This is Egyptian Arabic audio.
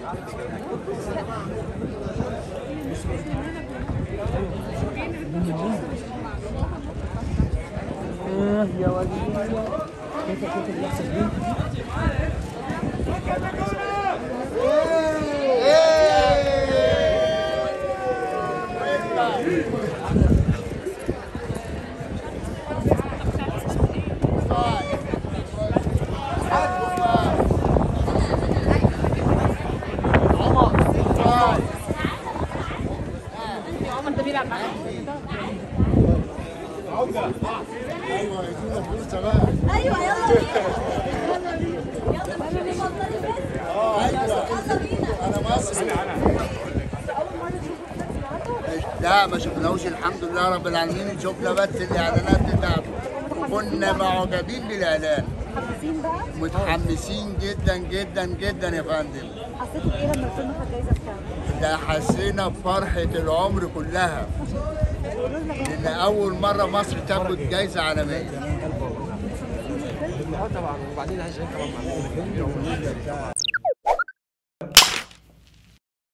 آه يا وليد كيف كيف بيحصل دي عمر ده بيلعب معاك ايوه يلا بينا يلا بينا اتفضلي بس يلا بينا انا مصري لا ما شفناهوش الحمد لله رب العالمين شفنا بس الاعلانات بتاعته كنا معجبين بالاعلان حاسين بقى متحمسين جدا جدا جدا يا فندم حسيتوا بايه لما الفيلم خد جايزه بكام؟ ده حسينا بفرحة العمر كلها لأن أول مرة مصر تاخد جايزة عالمية اه طبعا وبعدين عايز كمان مع